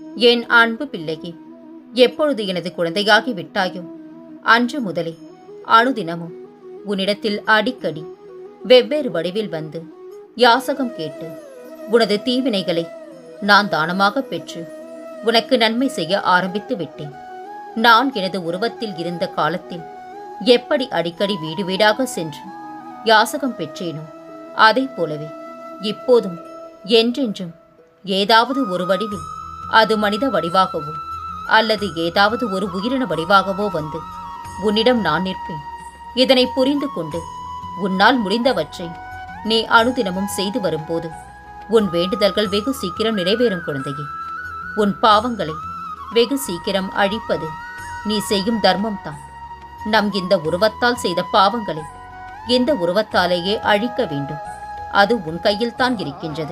என் அன்பு பிள்ளையே எப்பொழுது எனது குழந்தையாகி விட்டாயோ அன்று முதலே அணுதினமும் உன்னிடத்தில் அடிக்கடி வெவ்வேறு வடிவில் வந்து யாசகம் கேட்டு உனது தீவினைகளை நான் தானமாக பெற்று உனக்கு நன்மை செய்ய ஆரம்பித்து விட்டேன் நான் எனது உருவத்தில் இருந்த காலத்தில் எப்படி அடிக்கடி வீடு வீடாக சென்று யாசகம் பெற்றேனோ அதைப் போலவே இப்போதும் என்றென்றும் ஏதாவது ஒரு வடிவில் அது மனித வடிவாகவோ அல்லது ஏதாவது ஒரு உயிரின வடிவாகவோ வந்து உன்னிடம் நான் நிற்பேன் இதனை புரிந்து கொண்டு உன்னால் முடிந்தவற்றை நீ அனுதினமும் செய்து வரும்போது உன் வேண்டுதல்கள் வெகு சீக்கிரம் நிறைவேறும் குழந்தையே உன் பாவங்களை வெகு சீக்கிரம் அழிப்பது நீ செய்யும் தர்மம்தான் நம் இந்த உருவத்தால் செய்த பாவங்களை இந்த உருவத்தாலேயே அழிக்க வேண்டும் அது உன் கையில்தான் இருக்கின்றது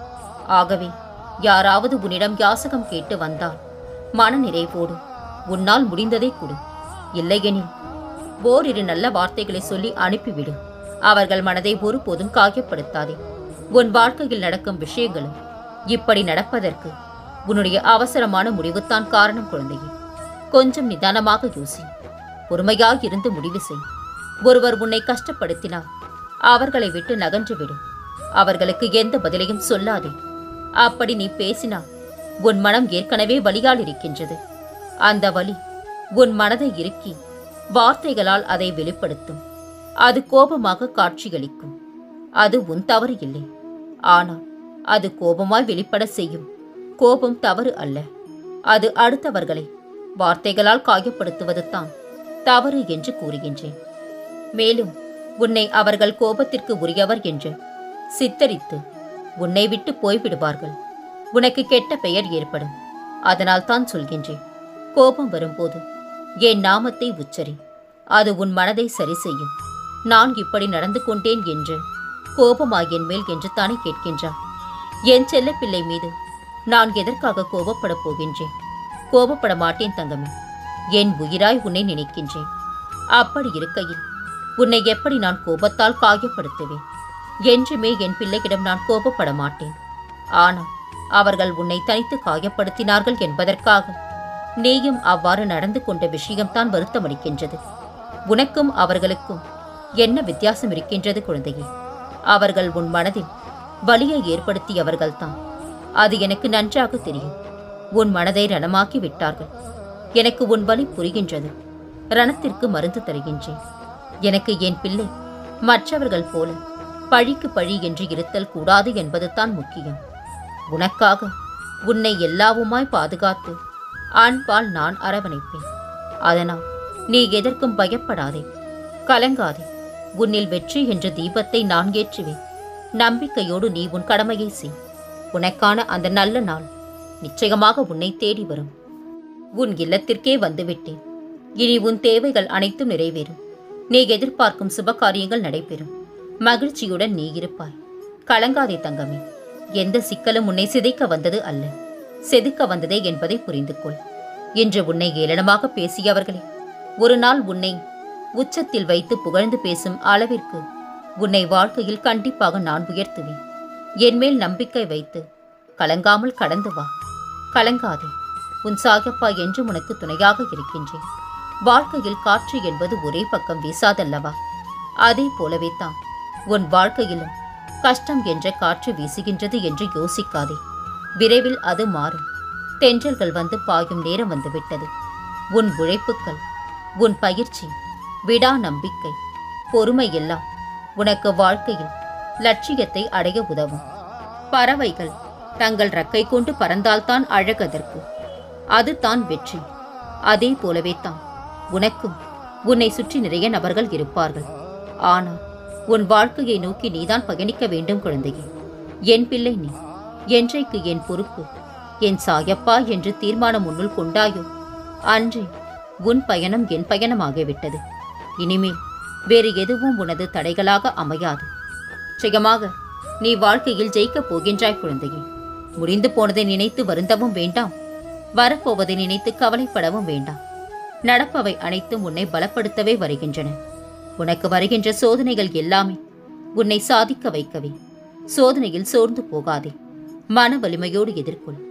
ஆகவே யாராவது உன்னிடம் யாசகம் கேட்டு வந்தால் மன நிறைவோடு உன்னால் முடிந்ததை கொடு இல்லையெனில் ஓரிரு நல்ல வார்த்தைகளை சொல்லி அனுப்பிவிடு அவர்கள் மனதை ஒருபோதும் காயப்படுத்தாதே உன் வாழ்க்கையில் நடக்கும் விஷயங்களும் இப்படி நடப்பதற்கு உன்னுடைய அவசரமான முடிவுத்தான் காரணம் குழந்தையே கொஞ்சம் நிதானமாக யோசி பொறுமையாக இருந்து முடிவு செய் ஒருவர் உன்னை கஷ்டப்படுத்தினால் அவர்களை விட்டு நகன்று விடு அவர்களுக்கு எந்த பதிலையும் சொல்லாதே அப்படி நீ பேசினால் உன் மனம் ஏற்கனவே வலியால் இருக்கின்றது அந்த வலி உன் மனதை இறுக்கி வார்த்தைகளால் அதை வெளிப்படுத்தும் அது கோபமாக காட்சியளிக்கும் அது உன் தவறு இல்லை ஆனால் அது கோபமாய் வெளிப்பட செய்யும் கோபம் தவறு அல்ல அது அடுத்தவர்களை வார்த்தைகளால் காயப்படுத்துவது தான் தவறு என்று கூறுகின்றேன் மேலும் உன்னை அவர்கள் கோபத்திற்கு உரியவர் என்று சித்தரித்து உன்னை விட்டு போய்விடுவார்கள் உனக்கு கெட்ட பெயர் ஏற்படும் அதனால் தான் சொல்கின்றேன் கோபம் வரும்போது என் நாமத்தை உச்சரி அது உன் மனதை சரி செய்யும் நான் இப்படி நடந்து கொண்டேன் என்று கோபமா என் மேல் என்று தானே கேட்கின்றார் என் செல்லப்பிள்ளை மீது நான் எதற்காக கோபப்படப் போகின்றேன் கோபப்பட மாட்டேன் தங்கமே என் உயிராய் உன்னை நினைக்கின்றேன் அப்படி இருக்கையில் உன்னை எப்படி நான் கோபத்தால் காயப்படுத்துவேன் என்றுமே என் பிள்ளையிடம் நான் கோபப்பட மாட்டேன் ஆனால் அவர்கள் உன்னை தனித்து காயப்படுத்தினார்கள் என்பதற்காக நீயும் அவ்வாறு நடந்து கொண்ட விஷயம்தான் வருத்தமளிக்கின்றது உனக்கும் அவர்களுக்கும் என்ன வித்தியாசம் இருக்கின்றது குழந்தையே அவர்கள் உன் மனதில் வலியை ஏற்படுத்தியவர்கள்தான் அது எனக்கு நன்றாக தெரியும் உன் மனதை ரணமாக்கி விட்டார்கள் எனக்கு உன் வலி புரிகின்றது ரணத்திற்கு மருந்து தருகின்றேன் எனக்கு என் பிள்ளை மற்றவர்கள் போல பழிக்கு பழி என்று இருத்தல் கூடாது என்பதுதான் முக்கியம் உனக்காக உன்னை எல்லாவுமாய் பாதுகாத்து அன்பால் நான் அரவணைப்பேன் அதனால் நீ எதற்கும் பயப்படாதே கலங்காதே உன்னில் வெற்றி என்ற தீபத்தை நான் ஏற்றுவேன் நம்பிக்கையோடு நீ உன் கடமையை செய் உனக்கான அந்த நல்ல நாள் நிச்சயமாக உன்னை தேடி வரும் உன் இல்லத்திற்கே வந்துவிட்டேன் இனி உன் தேவைகள் அனைத்தும் நிறைவேறும் நீ எதிர்பார்க்கும் சுப காரியங்கள் நடைபெறும் மகிழ்ச்சியுடன் நீ இருப்பாய் கலங்காதே தங்கமே எந்த சிக்கலும் உன்னை சிதைக்க வந்தது அல்ல செதுக்க வந்ததே என்பதை புரிந்து கொள் இன்று உன்னை ஏளனமாக பேசியவர்களே ஒரு நாள் உன்னை உச்சத்தில் வைத்து புகழ்ந்து பேசும் அளவிற்கு உன்னை வாழ்க்கையில் கண்டிப்பாக நான் உயர்த்துவேன் என்மேல் நம்பிக்கை வைத்து கலங்காமல் கடந்து வா கலங்காதே உன் சாகப்பா என்று உனக்கு துணையாக இருக்கின்றேன் வாழ்க்கையில் காற்று என்பது ஒரே பக்கம் வீசாதல்லவா அதே போலவே தான் உன் வாழ்க்கையிலும் கஷ்டம் என்ற காற்று வீசுகின்றது என்று யோசிக்காதே விரைவில் அது மாறும் தென்றல்கள் வந்து பாயும் நேரம் வந்துவிட்டது உன் உழைப்புக்கள் உன் பயிற்சி விடா நம்பிக்கை பொறுமை எல்லாம் உனக்கு வாழ்க்கையில் லட்சியத்தை அடைய உதவும் பறவைகள் தங்கள் ரக்கை கொண்டு பறந்தால்தான் அழகதற்கு அதுதான் வெற்றி அதே போலவே தான் உனக்கும் உன்னை சுற்றி நிறைய நபர்கள் இருப்பார்கள் ஆனால் உன் வாழ்க்கையை நோக்கி நீதான் பயணிக்க வேண்டும் குழந்தையே என் பிள்ளை நீ என்றைக்கு என் பொறுப்பு என் சாயப்பா என்று தீர்மானம் உன்னுள் கொண்டாயோ அன்றே உன் பயணம் என் பயணமாகிவிட்டது இனிமேல் வேறு எதுவும் உனது தடைகளாக அமையாது நிச்சயமாக நீ வாழ்க்கையில் ஜெயிக்கப் போகின்றாய் குழந்தையே முடிந்து போனதை நினைத்து வருந்தவும் வேண்டாம் வரப்போவதை நினைத்து கவலைப்படவும் வேண்டாம் நடப்பவை அனைத்தும் உன்னை பலப்படுத்தவே வருகின்றன உனக்கு வருகின்ற சோதனைகள் எல்லாமே உன்னை சாதிக்க வைக்கவே சோதனையில் சோர்ந்து போகாதே மன வலிமையோடு எதிர்கொள்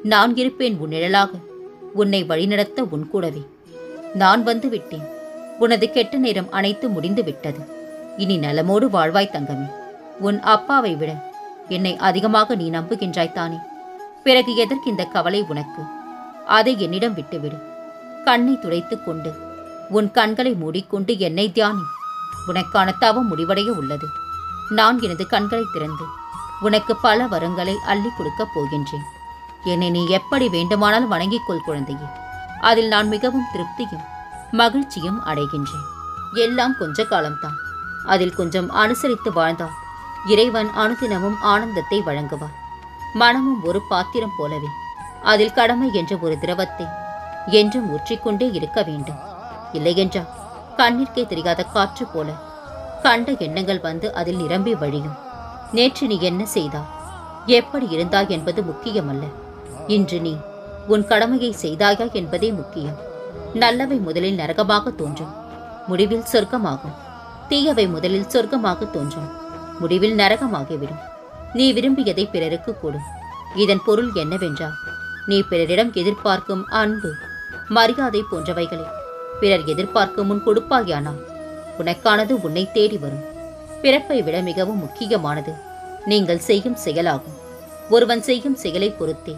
நான் இருப்பேன் உன் நிழலாக உன்னை வழிநடத்த உன் கூடவே நான் வந்து விட்டேன் உனது கெட்ட நேரம் அனைத்து முடிந்து விட்டது இனி நலமோடு வாழ்வாய் தங்கமே உன் அப்பாவை விட என்னை அதிகமாக நீ நம்புகின்றாய் தானே பிறகு எதற்கு இந்த கவலை உனக்கு அதை என்னிடம் விட்டுவிடு கண்ணை துடைத்துக் கொண்டு உன் கண்களை மூடிக்கொண்டு என்னை தியானி உனக்கான தவம் முடிவடைய உள்ளது நான் எனது கண்களை திறந்து உனக்கு பல வரங்களை அள்ளி கொடுக்கப் போகின்றேன் என்னை நீ எப்படி வேண்டுமானாலும் வணங்கிக் கொள் குழந்தையே அதில் நான் மிகவும் திருப்தியும் மகிழ்ச்சியும் அடைகின்றேன் எல்லாம் கொஞ்ச காலம்தான் அதில் கொஞ்சம் அனுசரித்து வாழ்ந்தால் இறைவன் அனுதினமும் ஆனந்தத்தை வழங்குவார் மனமும் ஒரு பாத்திரம் போலவே அதில் கடமை என்ற ஒரு திரவத்தை என்றும் ஊற்றிக்கொண்டே இருக்க வேண்டும் இல்லையென்றால் கண்ணிற்கே தெரியாத காற்று போல கண்ட எண்ணங்கள் வந்து அதில் நிரம்பி வழியும் நேற்று நீ என்ன செய்தாய் எப்படி இருந்தாய் என்பது முக்கியமல்ல இன்று நீ உன் கடமையை செய்தாயா என்பதே முக்கியம் நல்லவை முதலில் நரகமாக தோன்றும் முடிவில் சொர்க்கமாகும் தீயவை முதலில் சொர்க்கமாக தோன்றும் முடிவில் நரகமாகிவிடும் நீ விரும்பியதை பிறருக்கு கொடு இதன் பொருள் என்னவென்றால் நீ பிறரிடம் எதிர்பார்க்கும் அன்பு மரியாதை போன்றவைகளை பிறர் எதிர்பார்க்கும் முன் கொடுப்பாயானால் உனக்கானது உன்னை தேடி வரும் பிறப்பை விட மிகவும் முக்கியமானது நீங்கள் செய்யும் செயலாகும் ஒருவன் செய்யும் செயலை பொறுத்தே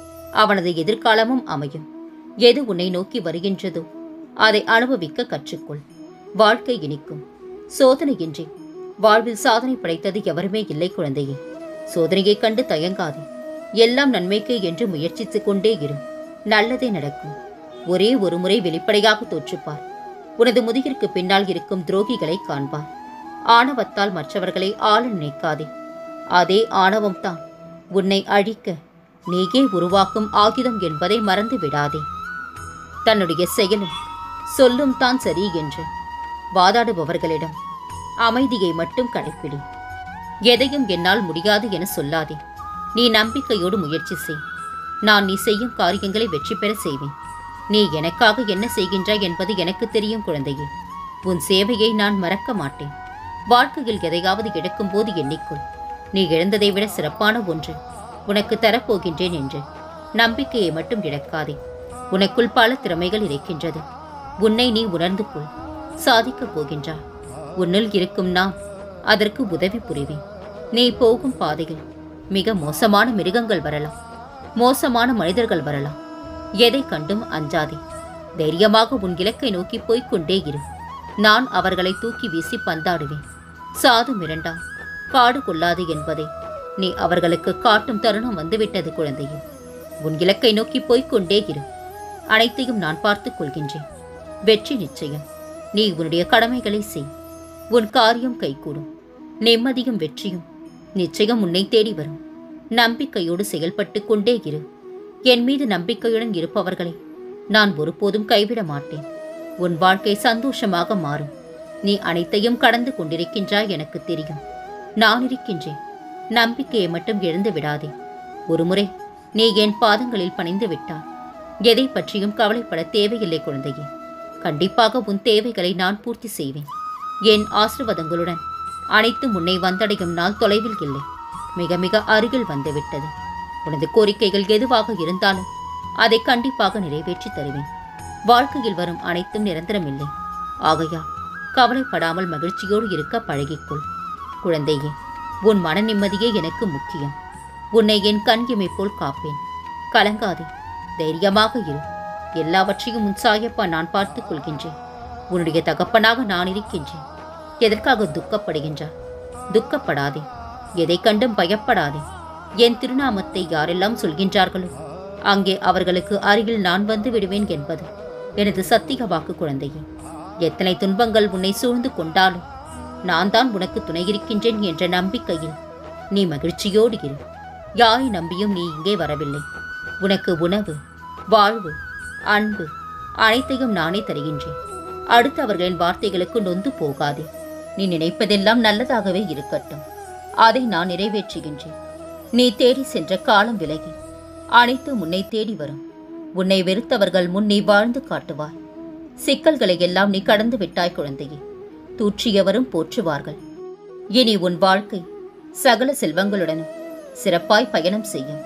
அவனது எதிர்காலமும் அமையும் எது உன்னை நோக்கி வருகின்றதோ அதை அனுபவிக்க கற்றுக்கொள் வாழ்க்கை இனிக்கும் சோதனையின்றி வாழ்வில் சாதனை படைத்தது எவருமே இல்லை குழந்தையே சோதனையைக் கண்டு தயங்காதே எல்லாம் நன்மைக்கே என்று முயற்சித்துக் கொண்டே இரு நல்லதே நடக்கும் ஒரே ஒரு முறை வெளிப்படையாக தோற்றுப்பார் உனது முதுகிற்கு பின்னால் இருக்கும் துரோகிகளை காண்பார் ஆணவத்தால் மற்றவர்களை ஆள நினைக்காதே அதே ஆணவம்தான் உன்னை அழிக்க நீயே உருவாக்கும் ஆயுதம் என்பதை மறந்து விடாதே தன்னுடைய செயலும் சொல்லும் தான் சரி என்று வாதாடுபவர்களிடம் அமைதியை மட்டும் கடைப்பிடி எதையும் என்னால் முடியாது என சொல்லாதே நீ நம்பிக்கையோடு முயற்சி செய் நான் நீ செய்யும் காரியங்களை வெற்றி பெற செய்வேன் நீ எனக்காக என்ன செய்கின்றாய் என்பது எனக்கு தெரியும் குழந்தையே உன் சேவையை நான் மறக்க மாட்டேன் வாழ்க்கையில் எதையாவது இழக்கும்போது எண்ணிக்கொள் நீ இழந்ததை விட சிறப்பான ஒன்று உனக்கு தரப்போகின்றேன் என்று நம்பிக்கையை மட்டும் இழக்காதே உனக்குள் பல திறமைகள் இருக்கின்றது உன்னை நீ உணர்ந்து கொள் சாதிக்கப் போகின்றாய் உன்னுள் இருக்கும் நான் அதற்கு உதவி புரிவேன் நீ போகும் பாதையில் மிக மோசமான மிருகங்கள் வரலாம் மோசமான மனிதர்கள் வரலாம் எதை கண்டும் அஞ்சாதே தைரியமாக உன் இலக்கை நோக்கி போய்க் கொண்டே இரு நான் அவர்களை தூக்கி வீசி பந்தாடுவேன் சாது மிரண்டா காடு கொள்ளாது என்பதை நீ அவர்களுக்கு காட்டும் தருணம் வந்துவிட்டது குழந்தையே உன் இலக்கை நோக்கி போய்க் கொண்டே இரு அனைத்தையும் நான் பார்த்துக் கொள்கின்றேன் வெற்றி நிச்சயம் நீ உன்னுடைய கடமைகளை செய் உன் காரியம் கைகூடும் நிம்மதியும் வெற்றியும் நிச்சயம் உன்னை தேடி வரும் நம்பிக்கையோடு செயல்பட்டு கொண்டே இரு என் மீது நம்பிக்கையுடன் இருப்பவர்களை நான் ஒருபோதும் கைவிட மாட்டேன் உன் வாழ்க்கை சந்தோஷமாக மாறும் நீ அனைத்தையும் கடந்து கொண்டிருக்கின்றாய் எனக்கு தெரியும் நான் இருக்கின்றேன் நம்பிக்கையை மட்டும் இழந்து விடாதே ஒருமுறை நீ என் பாதங்களில் பணிந்து விட்டாய் எதை பற்றியும் கவலைப்பட தேவையில்லை குழந்தையே கண்டிப்பாக உன் தேவைகளை நான் பூர்த்தி செய்வேன் என் ஆசிர்வாதங்களுடன் அனைத்து முன்னை வந்தடையும் நாள் தொலைவில் இல்லை மிக மிக அருகில் வந்துவிட்டது உனது கோரிக்கைகள் எதுவாக இருந்தாலும் அதை கண்டிப்பாக நிறைவேற்றி தருவேன் வாழ்க்கையில் வரும் அனைத்தும் நிரந்தரமில்லை ஆகையா கவலைப்படாமல் மகிழ்ச்சியோடு இருக்க பழகிக்கொள் குழந்தையே உன் மன நிம்மதியே எனக்கு முக்கியம் உன்னை என் கண் இமை போல் காப்பேன் கலங்காதே தைரியமாக இரு எல்லாவற்றையும் உன் சாயப்பா நான் பார்த்துக் கொள்கின்றேன் உன்னுடைய தகப்பனாக நான் இருக்கின்றேன் எதற்காக துக்கப்படுகின்றார் துக்கப்படாதே எதை கண்டும் பயப்படாதே என் திருநாமத்தை யாரெல்லாம் சொல்கின்றார்களோ அங்கே அவர்களுக்கு அருகில் நான் வந்து விடுவேன் என்பது எனது சத்திக வாக்கு குழந்தையே எத்தனை துன்பங்கள் உன்னை சூழ்ந்து கொண்டாலும் நான் தான் உனக்கு துணை இருக்கின்றேன் என்ற நம்பிக்கையில் நீ மகிழ்ச்சியோடு இரு யாரை நம்பியும் நீ இங்கே வரவில்லை உனக்கு உணவு வாழ்வு அன்பு அனைத்தையும் நானே தருகின்றேன் அடுத்து அவர்களின் வார்த்தைகளுக்கு நொந்து போகாதே நீ நினைப்பதெல்லாம் நல்லதாகவே இருக்கட்டும் அதை நான் நிறைவேற்றுகின்றேன் நீ தேடி சென்ற காலம் விலகி அனைத்து உன்னை தேடி வரும் உன்னை வெறுத்தவர்கள் முன் நீ வாழ்ந்து காட்டுவாய் சிக்கல்களை எல்லாம் நீ கடந்து விட்டாய் குழந்தையே தூற்றியவரும் போற்றுவார்கள் இனி உன் வாழ்க்கை சகல செல்வங்களுடனும் சிறப்பாய் பயணம் செய்யும்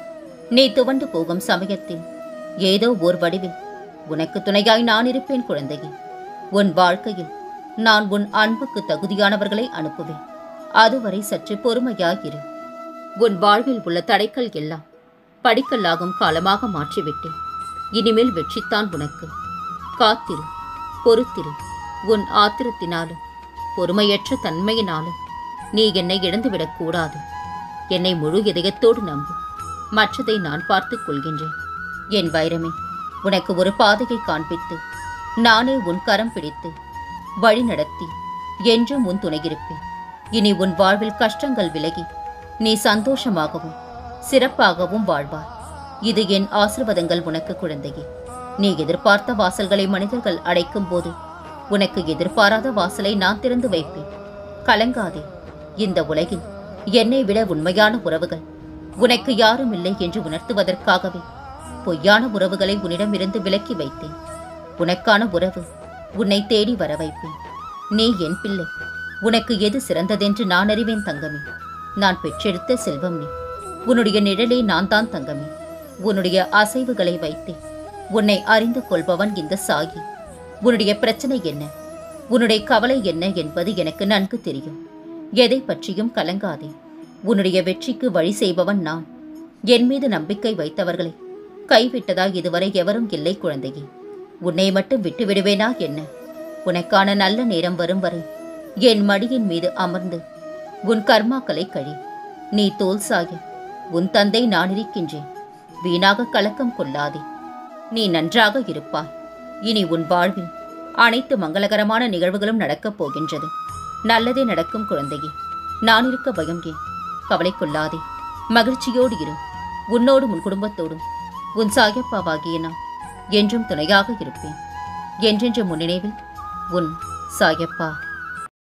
நீ துவண்டு போகும் சமயத்தில் ஏதோ ஓர் வடிவில் உனக்கு துணையாய் நான் இருப்பேன் குழந்தையே உன் வாழ்க்கையில் நான் உன் அன்புக்கு தகுதியானவர்களை அனுப்புவேன் அதுவரை சற்று பொறுமையாயிரு உன் வாழ்வில் உள்ள தடைகள் எல்லாம் படிக்கல்லாகும் காலமாக மாற்றிவிட்டேன் இனிமேல் வெற்றித்தான் உனக்கு காத்திரு பொறுத்திரு உன் ஆத்திரத்தினாலும் பொறுமையற்ற தன்மையினாலும் நீ என்னை இழந்துவிடக் கூடாது என்னை முழு இதயத்தோடு நம்பு மற்றதை நான் பார்த்துக் கொள்கின்றேன் என் வைரமே உனக்கு ஒரு பாதையை காண்பித்து நானே உன் கரம் பிடித்து வழி நடத்தி என்றும் உன் துணையிருப்பேன் இனி உன் வாழ்வில் கஷ்டங்கள் விலகி நீ சந்தோஷமாகவும் சிறப்பாகவும் வாழ்வாய் இது என் ஆசிர்வாதங்கள் உனக்கு குழந்தையே நீ எதிர்பார்த்த வாசல்களை மனிதர்கள் அடைக்கும் போது உனக்கு எதிர்பாராத வாசலை நான் திறந்து வைப்பேன் கலங்காதே இந்த உலகில் என்னை விட உண்மையான உறவுகள் உனக்கு யாரும் இல்லை என்று உணர்த்துவதற்காகவே பொய்யான உறவுகளை உன்னிடமிருந்து விலக்கி வைத்தேன் உனக்கான உறவு உன்னை தேடி வர வைப்பேன் நீ என் பிள்ளை உனக்கு எது சிறந்ததென்று நான் அறிவேன் தங்கமே நான் பெற்றெடுத்த செல்வம் நீ உன்னுடைய நிழலே நான் தான் தங்கமே உன்னுடைய அசைவுகளை வைத்தேன் உன்னை அறிந்து கொள்பவன் இந்த சாகி உன்னுடைய பிரச்சனை என்ன உன்னுடைய கவலை என்ன என்பது எனக்கு நன்கு தெரியும் எதை பற்றியும் கலங்காதே உன்னுடைய வெற்றிக்கு வழி செய்பவன் நான் என் மீது நம்பிக்கை வைத்தவர்களை கைவிட்டதா இதுவரை எவரும் இல்லை குழந்தையே உன்னை மட்டும் விட்டு விடுவேனா என்ன உனக்கான நல்ல நேரம் வரும் வரை என் மடியின் மீது அமர்ந்து உன் கர்மாக்களை கழி நீ தோல் சாய உன் தந்தை நான் இருக்கின்றேன் வீணாக கலக்கம் கொள்ளாதே நீ நன்றாக இருப்பாய் இனி உன் வாழ்வில் அனைத்து மங்களகரமான நிகழ்வுகளும் நடக்கப் போகின்றது நல்லதே நடக்கும் குழந்தையே நான் இருக்க பயம் ஏன் கவலை கொள்ளாதே மகிழ்ச்சியோடு இரு உன்னோடும் உன் குடும்பத்தோடும் உன் சாயப்பாவாகிய நான் என்றும் துணையாக இருப்பேன் என்றென்று முன்னினைவில் உன் சாயப்பா